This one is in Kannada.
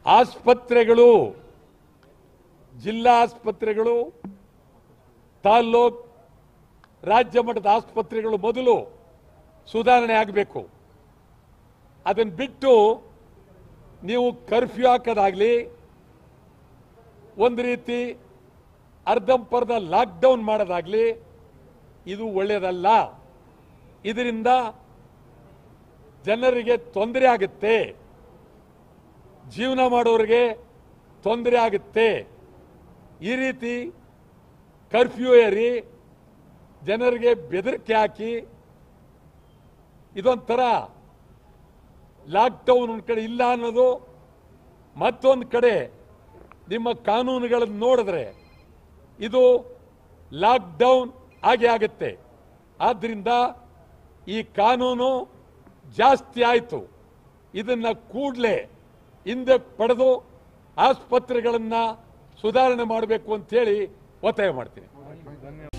ಆಸ್ಪತ್ರೆಗಳು ಜಿಲ್ಲಾ ಆಸ್ಪತ್ರೆಗಳು ತಾಲ್ಲೂಕ್ ರಾಜ್ಯ ಮಟ್ಟದ ಆಸ್ಪತ್ರೆಗಳು ಮೊದಲು ಸುಧಾರಣೆ ಆಗಬೇಕು ಅದನ್ನು ಬಿಟ್ಟು ನೀವು ಕರ್ಫ್ಯೂ ಹಾಕೋದಾಗ್ಲಿ ಒಂದು ರೀತಿ ಅರ್ಧಂಪರ್ಧ ಲಾಕ್ಡೌನ್ ಮಾಡೋದಾಗ್ಲಿ ಇದು ಒಳ್ಳೆಯದಲ್ಲ ಇದರಿಂದ ಜನರಿಗೆ ತೊಂದರೆ ಆಗುತ್ತೆ ಜೀವನ ಮಾಡೋರಿಗೆ ತೊಂದರೆ ಆಗುತ್ತೆ ಈ ರೀತಿ ಕರ್ಫ್ಯೂ ಏರಿ ಜನರಿಗೆ ಬೆದರಿಕೆ ಹಾಕಿ ಇದೊಂಥರ ಲಾಕ್ಡೌನ್ ಒಂದು ಕಡೆ ಇಲ್ಲ ಅನ್ನೋದು ಮತ್ತೊಂದು ಕಡೆ ನಿಮ್ಮ ಕಾನೂನುಗಳನ್ನು ನೋಡಿದ್ರೆ ಇದು ಲಾಕ್ಡೌನ್ ಆಗೇ ಆಗುತ್ತೆ ಆದ್ದರಿಂದ ಈ ಕಾನೂನು ಜಾಸ್ತಿ ಆಯಿತು ಇದನ್ನ ಕೂಡಲೇ ಹಿಂದೆ ಪಡೆದು ಆಸ್ಪತ್ರೆಗಳನ್ನು ಸುಧಾರಣೆ ಮಾಡಬೇಕು ಅಂತೇಳಿ ಒತ್ತಾಯ ಮಾಡ್ತೀನಿ